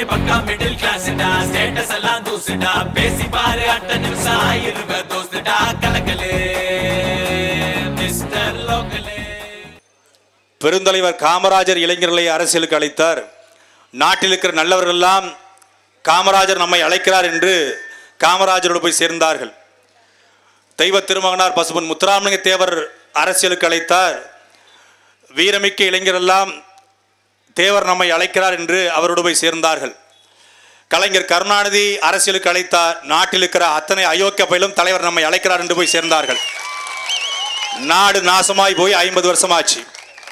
ஏ பக்கா middle கிளாஸ்டா status எல்லாம் தூசுடா பேசி பாரு அட்ட நிமிஷம் ஆயிருவ தோஸ்துடா கலக்கலே மிஸ்டர் லோக்கலே பெருந்தலைவர் காமராஜர் இளைஞர்களை அரசியலுக்கு அழைத்தார் நாட்டில் இருக்கிற நல்லவர்கள் எல்லாம் காமராஜர் நம்மை அழைக்கிறார் என்று காமராஜரோடு போய் சேர்ந்தார்கள் தெய்வ திருமகனார் பசுபன் முத்துராமலிங்க தேவர் அரசியலுக்கு அழைத்தார் வீரமிக்க இளைஞரெல்லாம் தேவர் நம்மை அழைக்கிறார் என்று அவரோடு போய் சேர்ந்தார்கள் கலைஞர் கருணாநிதி அரசியலுக்கு அழைத்தார் நாட்டில் இருக்கிற அத்தனை அயோக்கிய பயிலும் தலைவர் நம்மை அழைக்கிறார் என்று போய் சேர்ந்தார்கள் நாடு நாசமாய் போய் ஐம்பது வருஷமாச்சு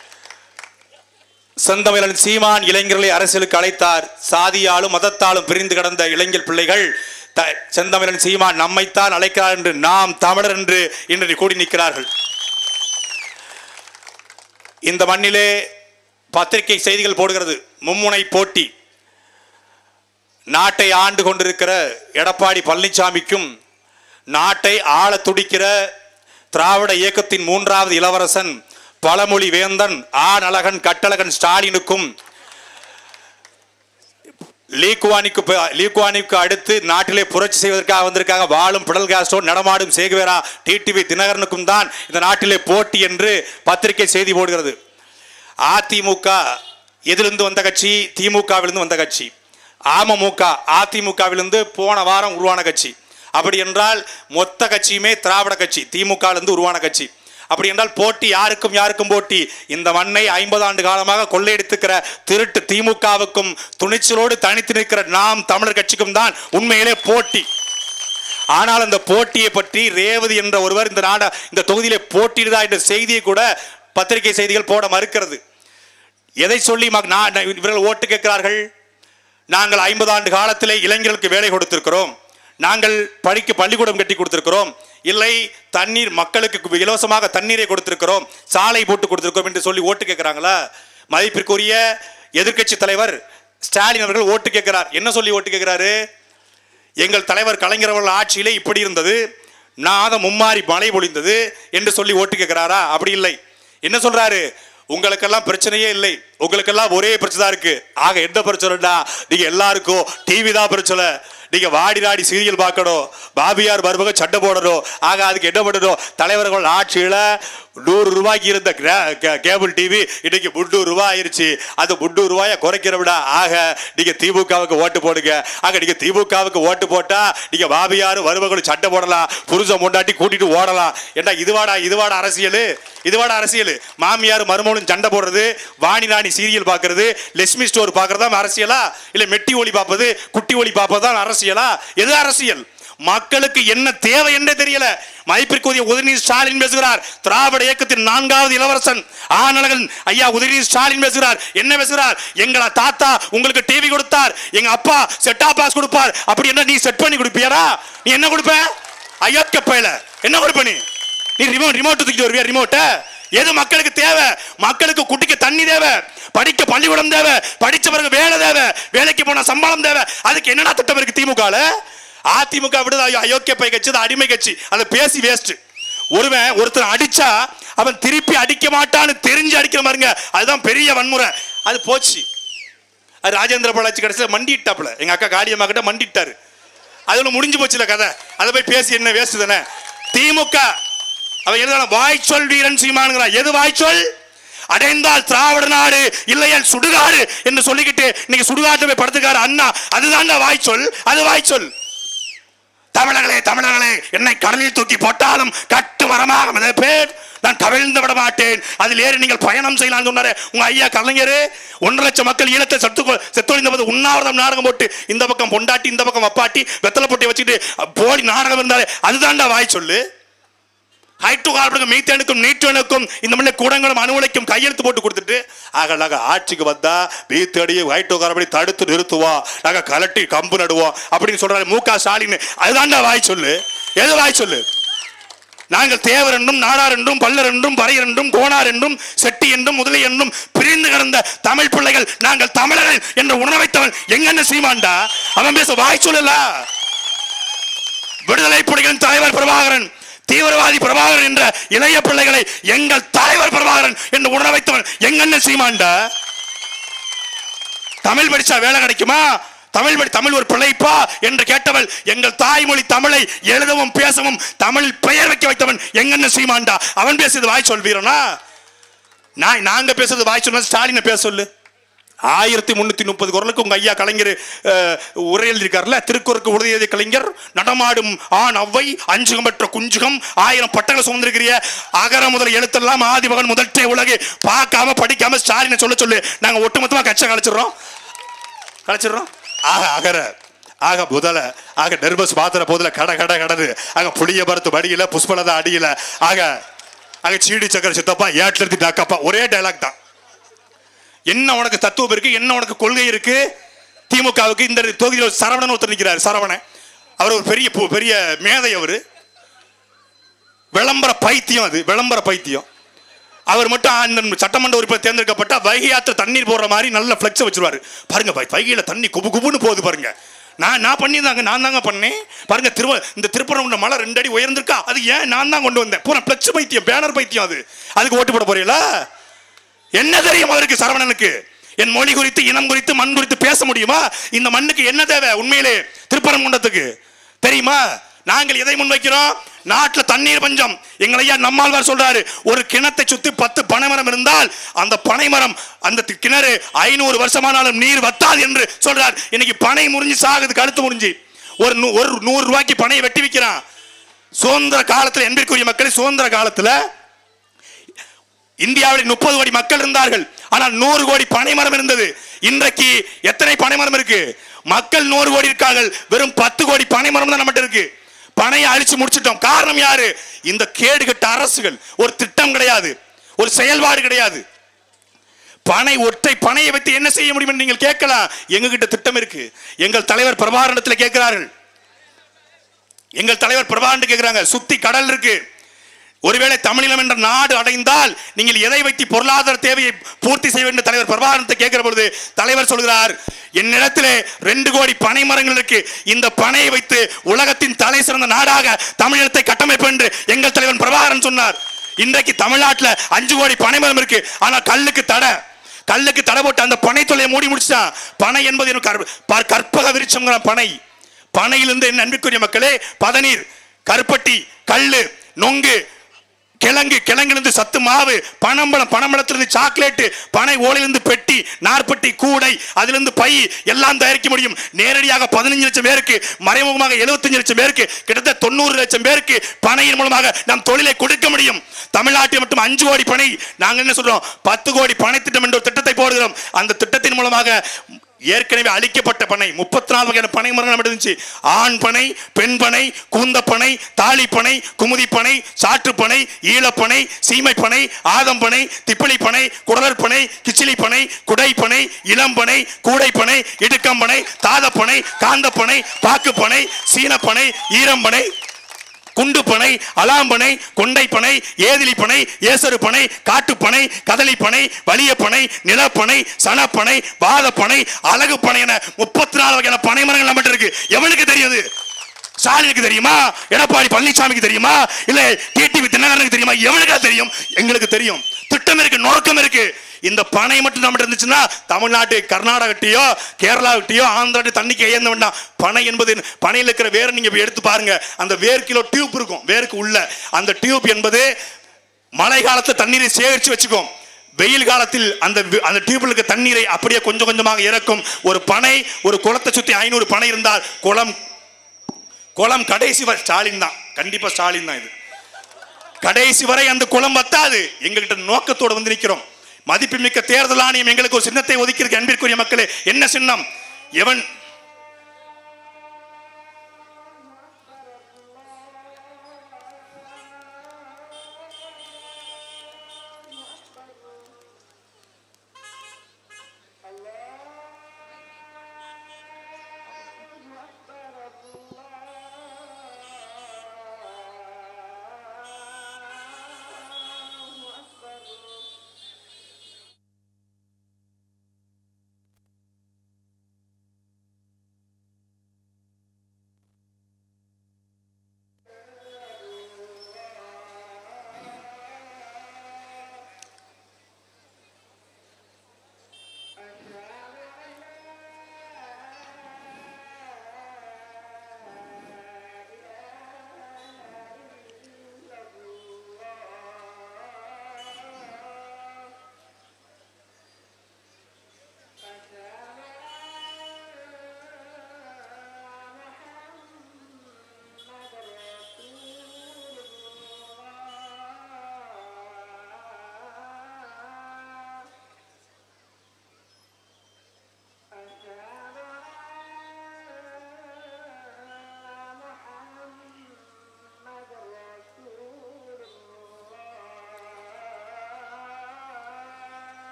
செந்தமிழன் சீமான் இளைஞர்களை அரசியலுக்கு அழைத்தார் சாதியாலும் மதத்தாலும் பிரிந்து கிடந்த இளைஞர் பிள்ளைகள் த- செந்தமிழன் சீமான் நம்மைத்தான் அழைக்கிறார் என்று நாம் தமிழர் என்று இன்று கூடி நிற்கிறார்கள் இந்த மண்ணிலே பத்திரிகை செய்திகள் போடுகிறது மும்முனை போட்டி நாட்டை ஆண்டு கொண்டிருக்கிற எடப்பாடி பழனிசாமிக்கும் நாட்டை ஆள துடிக்கிற திராவிட இயக்கத்தின் மூன்றாவது இளவரசன் பழமொழி வேந்தன் ஆனழகன் கட்டழகன் ஸ்டாலினுக்கும் லீக்குவானிக்கு ப- லீக்குவானிக்கு அடுத்து நாட்டிலே புரட்சி செய்வதற்காக வந்திருக்காங்க வாழும் பிடல் காஸ்டோ நடமாடும் சேகுவேரா டிடிவி தினகரனுக்கும் தான் இந்த நாட்டிலே போட்டி என்று பத்திரிகை செய்தி போடுகிறது அதிமுக எதிலிருந்து வந்த கட்சி திமுகவிலிருந்து வந்த கட்சி அமமுக அதிமுகவிலிருந்து போன வாரம் உருவான கட்சி அப்படி என்றால் மொத்த கட்சியுமே திராவிட கட்சி திமுகவிலிருந்து உருவான கட்சி அப்படி என்றால் போட்டி யாருக்கும் யாருக்கும் போட்டி இந்த மண்ணை ஐம்பது ஆண்டு காலமாக கொள்ளையடித்துக்கிற திருட்டு திமுகவுக்கும் துணிச்சலோடு தனித்து நிற்கிற நாம் தமிழர் கட்சிக்கும் தான் உண்மையிலே போட்டி ஆனால் அந்த போட்டியை பற்றி ரேவதி என்ற ஒருவர் இந்த நாட இந்த தொகுதியிலே போட்டியிடுதா என்ற செய்தியை கூட பத்திரிகை செய்திகள் போட மறுக்கிறது எதை சொல்லி மக்- நான் நான் இவர்கள் ஓட்டு கேட்கிறார்கள் நாங்கள் ஐம்பது ஆண்டு காலத்திலே இளைஞர்களுக்கு வேலை கொடுத்திருக்கிறோம் நாங்கள் படிக்க பள்ளிக்கூடம் கட்டி கொடுத்திருக்கிறோம் இல்லை தண்ணீர் மக்களுக்கு இலவசமாக தண்ணீரை கொடுத்திருக்கிறோம் சாலை போட்டு கொடுத்திருக்கிறோம் என்று சொல்லி ஓட்டு கேட்கிறாங்களா மதிப்பிற்குரிய எதிர்க்கட்சி தலைவர் ஸ்டாலின் அவர்கள் ஓட்டு கேட்கிறார் என்ன சொல்லி ஓட்டு கேட்கிறாரு எங்கள் தலைவர் கலைஞர் அவர்கள் ஆட்சியிலே இப்படி இருந்தது நாதம் மும்மாறி மழை பொழிந்தது என்று சொல்லி ஓட்டு கேட்கிறாரா அப்படி இல்லை என்ன சொல்றாரு உங்களுக்கெல்லாம் பிரச்சனையே இல்லை உங்களுக்கெல்லாம் ஒரே பிரச்சனை தான் இருக்கு ஆக எந்த பிரச்சனைடா நீங்க எல்லாருக்கும் டிவி தான் பிரச்சனை நீங்க வாடி நாடி சீரியல் பார்க்கணும் பாபியார் மருமக சட்டை போடணும் ஆக அதுக்கு என்ன பண்ணணும் தலைவர்கள் ஆட்சியில நூறு ரூபாய்க்கு இருந்த கிரா- கே- கேபிள் டிவி இன்னைக்கு முந்நூறு ரூபாய் ஆயிருச்சு அது முந்நூறு ரூபாயை குறைக்கிற விட ஆக நீங்க திமுகவுக்கு ஓட்டு போடுங்க ஆக நீங்க திமுகவுக்கு ஓட்டு போட்டா நீங்க பாபியார் மருமகளும் சட்டை போடலாம் புருஷன் முண்டாட்டி கூட்டிட்டு ஓடலாம் ஏண்டா இதுவாடா இதுவாடா அரசியல் இதுவாடா அரசியல் மாமியார் மருமகளும் சண்டை போடுறது வாணி ராணி சீரியல் பார்க்கறது லட்சுமி ஸ்டோர் பார்க்கறதா அரசியலா இல்ல மெட்டி ஒளி பார்ப்பது குட்டி ஒளி பார்ப்பதுதான் அரசியலா எது அரசியல் மக்களுக்கு என்ன தேவை என்றே தெரியல மதிப்பிற்குரிய உதயநிதி ஸ்டாலின் பேசுகிறார் திராவிட இயக்கத்தின் நான்காவது இளவரசன் ஆனழகன் ஐயா உதயநிதி ஸ்டாலின் பேசுகிறார் என்ன பேசுகிறார் எங்கள தாத்தா உங்களுக்கு டிவி கொடுத்தார் எங்க அப்பா செட்டா பாஸ் கொடுப்பார் அப்படி என்ன நீ செட் பண்ணி கொடுப்பியாரா நீ என்ன கொடுப்ப அயோக்கிய பயல என்ன கொடுப்ப நீ நீ ரிமோட் ரிமோட் தூக்கிட்டு வருவியா ரிமோட்ட எது மக்களுக்கு தேவை மக்களுக்கு குட்டிக்கு தண்ணி தேவை படிக்க பள்ளிக்கூடம் தேவை படிச்சவருக்கு வேலை தேவை வேலைக்கு போன சம்பளம் தேவை அதுக்கு என்னடா திட்டம் இருக்கு திமுகல அதிமுக விடுதலை ஐயோ, அயோக்கிய பை கட்சி அது அடிமை கட்சி அதை பேசி வேஸ்ட் ஒருவன் ஒருத்தர் அடிச்சா அவன் திருப்பி அடிக்க மாட்டான்னு தெரிஞ்சு அடிக்கிற பாருங்க அதுதான் பெரிய வன்முறை அது போச்சு அது ராஜேந்திர பாலாஜி கடைசியில் மண்டிட்டாப்புல எங்க அக்கா காளியம்மா கிட்ட மண்டிட்டாரு அது ஒண்ணு முடிஞ்சு போச்சுல கதை அதை போய் பேசி என்ன வேஸ்ட் தானே திமுக அவன் எழுதான வாய்ச்சொல் வீரன் சீமானுங்கிறான் எது வாய்ச்சொல் அடைந்தால் திராவிட நாடு இல்லையல் சுடுகாடு என்று சொல்லிக்கிட்டு இன்னைக்கு சுடுகாட்டு போய் படுத்துக்காரு அண்ணா அதுதான் வாய்ச்சொல் அது வாய்ச்சொல் தமிழர்களே தமிழர்களே என்னை கடலில் தூக்கி போட்டாலும் கட்டு மரமாக மிதப்பேன் நான் கவிழ்ந்து விட மாட்டேன் அதில் ஏறி நீங்கள் பயணம் செய்யலாம் சொன்னாரு உங்க ஐயா கலைஞர் ஒன்றரை லட்சம் மக்கள் ஈழத்தை சத்து செத்தொழிந்த போது உண்ணாவிரதம் நாடகம் போட்டு இந்த பக்கம் பொண்டாட்டி இந்த பக்கம் அப்பாட்டி வெத்தலை போட்டி வச்சுட்டு போடி நாடகம் இருந்தாரு அதுதான்டா வாய் சொல்லு ஹைட்ரோகார்பனுக்கும் மீத்தேனுக்கும் நீட்டனுக்கும் இந்த மாதிரி கூடங்களும் அணுவலைக்கும் கையெழுத்து போட்டு கொடுத்துட்டு ஆக நாங்கள் ஆட்சிக்கு வந்தா மீத்தேடியும் ஹைட்ரோகார்பனை தடுத்து நிறுத்துவோம் நாங்கள் கலட்டி கம்பு நடுவோம் அப்படின்னு சொல்றாரு மு க ஸ்டாலின் அதுதான்டா வாய் சொல்லு எது வாய் சொல்லு நாங்கள் தேவர் என்றும் நாடார் என்றும் பல்லர் என்றும் பறையர் என்றும் கோணார் என்றும் செட்டி என்றும் முதலி என்றும் பிரிந்து கிடந்த தமிழ் பிள்ளைகள் நாங்கள் தமிழர்கள் என்ற உணவைத்தவன் எங்கன்னு சீமான்டா அவன் பேச வாய் சொல்லல விடுதலை புலிகளின் தலைவர் பிரபாகரன் தீவிரவாதி பிரபாகரன் என்ற இளைய பிள்ளைகளை எங்கள் தலைவர் பிரபாகரன் என்று உணர வைத்தவன் எங்கன்னு சீமான்டா தமிழ் படிச்சா வேலை கிடைக்குமா தமிழ் வழி தமிழ் ஒரு பிழைப்பா என்று கேட்டவள் எங்கள் தாய்மொழி தமிழை எழுதவும் பேசவும் தமிழ் பெயர் வைக்க வைத்தவன் எங்கன்னு சீமாண்டா அவன் பேசுறது வாய் சொல்வீரனா நான் நாங்க பேசுறது வாய் சொன்னா ஸ்டாலினை பேச சொல்லு ஆயிரத்தி முன்னூத்தி முப்பது குரலுக்கு உங்க ஐயா கலைஞர் அஹ், உரை எழுதியிருக்காருல்ல திருக்குறளுக்கு உறுதி எழுதிய கலைஞர் நடமாடும் ஆண் அவ்வை அஞ்சுகம் பெற்ற குஞ்சுகம் ஆயிரம் பட்டங்களை சுமந்திருக்கிறிய அகர முதல் எழுத்தெல்லாம் ஆதிமகன் முதற்றே உலகு பார்க்காம படிக்காம ஸ்டாலினை சொல்ல சொல்லு நாங்க ஒட்டுமொத்தமா கட்சை கழிச்சிடுறோம் கழிச்சிடுறோம் ஆக அகர ஆக முதல ஆக நெர்வஸ் பாத்திர போதுல கட கட கடது ஆக புளிய பருத்து வடியில புஷ்பலதா அடியில ஆக ஆக சீடி சக்கர சித்தப்பா ஏட்ல இருந்து டாக்கப்பா ஒரே டைலாக் தான் என்ன உனக்கு தத்துவம் இருக்கு என்ன உனக்கு கொள்கை இருக்கு திமுகவுக்கு இந்த தொகுதியில் சரவணன் ஒருத்தர் நிற்கிறார் சரவணன் அவர் ஒரு பெரிய பு- பெரிய மேதை அவர் விளம்பர பைத்தியம் அது விளம்பர பைத்தியம் அவர் மட்டும் அந்த சட்டமன்ற உறுப்பினர் தேர்ந்தெடுக்கப்பட்ட வைகை ஆற்று தண்ணீர் போடுற மாதிரி நல்ல ஃப்ளெக்ஸை வச்சிருவாரு பாருங்க வை- வைகையில தண்ணி குபு குபுன்னு போகுது பாருங்க நான் நான் பண்ணியிருந்தாங்க நான் தாங்க பண்ணேன் பாருங்க திருவ இந்த திருப்பரங்குன்ற மலை ரெண்டு அடி உயர்ந்திருக்கா அது ஏன் நான் தான் கொண்டு வந்தேன் பூரா ஃப்ளெக்ஸ் பைத்தியம் பேனர் பைத்தியம் அது அதுக்கு ஓட்டு போட போறீங்களா என்ன தெரியும் அவருக்கு சரவணனுக்கு என் மொழி குறித்து இனம் குறித்து மண் குறித்து பேச முடியுமா இந்த மண்ணுக்கு என்ன தேவை உண்மையிலே திருப்பரங்குன்றத்துக்கு தெரியுமா நாங்கள் எதை முன்வைக்கிறோம் நாட்டுல தண்ணீர் பஞ்சம் எங்கள் ஐயா நம்மாழ்வார் சொல்றாரு ஒரு கிணத்தை சுத்தி பத்து பனைமரம் இருந்தால் அந்த பனைமரம் அந்த தி- கிணறு ஐநூறு வருஷமானாலும் நீர் வத்தாது என்று சொல்றார் இன்னைக்கு பனை முறிஞ்சு சாகுது கழுத்து முறிஞ்சு ஒரு நூ- ஒரு நூறு ரூபாய்க்கு பனையை வெட்டி விற்கிறான் சுதந்திர காலத்துல என்பதற்குரிய மக்கள் சுதந்திர காலத்துல இந்தியாவில் முப்பது கோடி மக்கள் இருந்தார்கள் ஆனால் நூறு கோடி பனைமரம் இருந்தது இன்றைக்கு எத்தனை பனைமரம் இருக்கு மக்கள் நூறு கோடி இருக்கார்கள் வெறும் பத்து கோடி பனைமரம் தான் நம்மகிட்ட இருக்கு பனையை அழிச்சு முடிச்சிட்டோம் காரணம் யாரு இந்த கேடுகட்ட அரசுகள் ஒரு திட்டம் கிடையாது ஒரு செயல்பாடு கிடையாது பனை ஒற்றை பனையை வைத்து என்ன செய்ய முடியும் என்று நீங்கள் கேட்கலாம் எங்க கிட்ட திட்டம் இருக்கு எங்கள் தலைவர் பிரபாகரனத்தில் கேட்கிறார்கள் எங்கள் தலைவர் பிரபாகரன் கேட்கிறாங்க சுத்தி கடல் இருக்கு ஒருவேளை தமிழீழம் என்ற நாடு அடைந்தால் நீங்கள் எதை வைத்து பொருளாதார தேவையை பூர்த்தி செய்ய வேண்டும் தலைவர் பிரபாகரனத்தை கேட்கிற பொழுது தலைவர் சொல்கிறார் என்னிடத்திலே ரெண்டு கோடி பனை மரங்கள் இருக்கு இந்த பனையை வைத்து உலகத்தின் தலை சிறந்த நாடாக தமிழகத்தை கட்டமைப்பு என்று எங்கள் தலைவன் பிரபாகரன் சொன்னார் இன்றைக்கு தமிழ்நாட்டுல அஞ்சு கோடி பனை மரம் இருக்கு ஆனா கல்லுக்கு தடை கல்லுக்கு தடை போட்டு அந்த பனை தொல்லையை மூடி முடிச்சிட்டான் பனை என்பது எனக்கு கற்ப- பார் கற்பக விருட்சம் பனை பனையிலிருந்து என் அன்பிற்குரிய மக்களே பதநீர் கருப்பட்டி கல்லு நொங்கு கிழங்கு கிழங்கிலிருந்து சத்து மாவு பனம்பழம் பனம்பழத்திலிருந்து சாக்லேட் பனை ஓலையிலிருந்து பெட்டி நார்பட்டி கூடை அதிலிருந்து பை எல்லாம் தயாரிக்க முடியும் நேரடியாக பதினஞ்சு லட்சம் பேருக்கு மறைமுகமாக 75 லட்சம் பேருக்கு கிட்டத்தட்ட தொண்ணூறு லட்சம் பேருக்கு பனையின் மூலமாக நம் தொழிலை கொடுக்க முடியும் தமிழ்நாட்டில் மட்டும் அஞ்சு கோடி பனை நாங்க என்ன சொல்றோம் பத்து கோடி பனை திட்டம் என்ற ஒரு திட்டத்தை போடுகிறோம் அந்த திட்டத்தின் மூலமாக ஏற்கனவே அழிக்கப்பட்ட பனை முப்பத்தி நாலு வகையான பனை மரங்கள் நம்ம இருந்துச்சு ஆண் பனை பெண் பனை கூந்த பனை தாலி பனை குமுதி பனை சாற்று பனை ஈழப்பனை சீமை பனை ஆதம் பனை திப்பிலி பனை குடலர் பனை கிச்சிலி பனை குடை பனை இளம்பனை கூடை பனை இடுக்கம்பனை தாதப்பனை காந்தப்பனை பாக்குப்பனை சீனப்பனை ஈரம்பனை குண்டுப்பனை அலாம்பனை கொண்டைப்பனை ஏதிலிப்பனை ஏசருப்பனை காட்டுப்பனை கதலிப்பனை வலியப்பனை நிலப்பனை சனப்பனை வாதப்பனை அழகுப்பனை என முப்பத்தி நாலு வகையான பனை மரங்கள் நம்மகிட்ட இருக்கு எவனுக்கு தெரியுது ஸ்டாலினுக்கு தெரியுமா எடப்பாடி பழனிசாமிக்கு தெரியுமா இல்ல டிடிவி தினகரனுக்கு தெரியுமா எவனுக்கா தெரியும் எங்களுக்கு தெரியும் திட்டம் இருக்கு நோக்கம் இருக்கு இந்த பனை மட்டும் நம்ம இருந்துச்சுன்னா தமிழ்நாட்டு கர்நாடகட்டையோ கேரளாவிட்டையோ ஆந்திராட்டி தண்ணிக்கு ஏந்த வேண்டாம் பனை என்பது பனையில் இருக்கிற வேரை நீங்க போய் எடுத்து பாருங்க அந்த வேர் கிலோ டியூப் இருக்கும் வேருக்கு உள்ள அந்த டியூப் என்பது மழை காலத்துல தண்ணீரை சேகரித்து வச்சுக்கும் வெயில் காலத்தில் அந்த வி- அந்த டியூப்ல இருக்க தண்ணீரை அப்படியே கொஞ்சம் கொஞ்சமாக இறக்கும் ஒரு பனை ஒரு குளத்தை சுத்தி ஐநூறு பனை இருந்தால் குளம் குளம் கடைசி வரை ஸ்டாலின் தான் கண்டிப்பா ஸ்டாலின் தான் இது கடைசி வரை அந்த குளம் வத்தாது எங்ககிட்ட நோக்கத்தோடு வந்து நிற்கிறோம் மதிப்புமிக்க தேர்தல் ஆணையம் எங்களுக்கு ஒரு சின்னத்தை ஒதுக்கியிருக்கு அன்பிற்குரிய மக்களே என்ன சின்னம் எவன்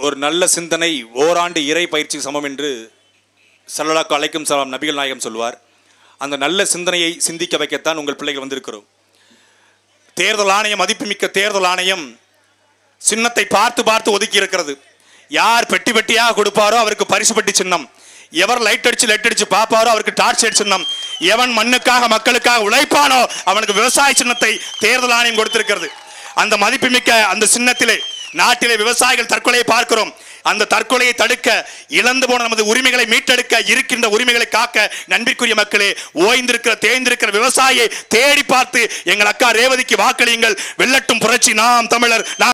ஒரு நல்ல சிந்தனை ஓராண்டு இறை பயிற்சி சமம் என்று சல்லலாக்கு அலைக்கும் சலாம் நபிகள் நாயகம் சொல்வார் அந்த நல்ல சிந்தனையை சிந்திக்க வைக்கத்தான் உங்கள் பிள்ளைகள் வந்திருக்கிறோம் தேர்தல் ஆணையம் மதிப்புமிக்க தேர்தல் ஆணையம் சின்னத்தை பார்த்து பார்த்து ஒதுக்கி இருக்கிறது யார் பெட்டி பெட்டியாக கொடுப்பாரோ அவருக்கு பரிசு பெட்டி சின்னம் எவர் லைட் அடிச்சு லைட் அடிச்சு பார்ப்பாரோ அவருக்கு டார்ச் லைட் சின்னம் எவன் மண்ணுக்காக மக்களுக்காக உழைப்பானோ அவனுக்கு விவசாய சின்னத்தை தேர்தல் ஆணையம் கொடுத்திருக்கிறது அந்த மதிப்புமிக்க அந்த சின்னத்திலே நாட்டிலே விவசாயிகள் தற்கொலையை பார்க்கிறோம் அந்த தற்கொலையை தடுக்க இழந்து போன நமது உரிமைகளை மீட்டெடுக்க இருக்கின்ற உரிமைகளை காக்க நன்பிற்குரிய மக்களே ஓய்ந்திருக்கிற தேய்ந்திருக்கிற விவசாயியை தேடி பார்த்து எங்கள் அக்கா ரேவதிக்கு வாக்களியுங்கள் வெள்ளட்டும் புரட்சி நாம் தமிழர் நாம்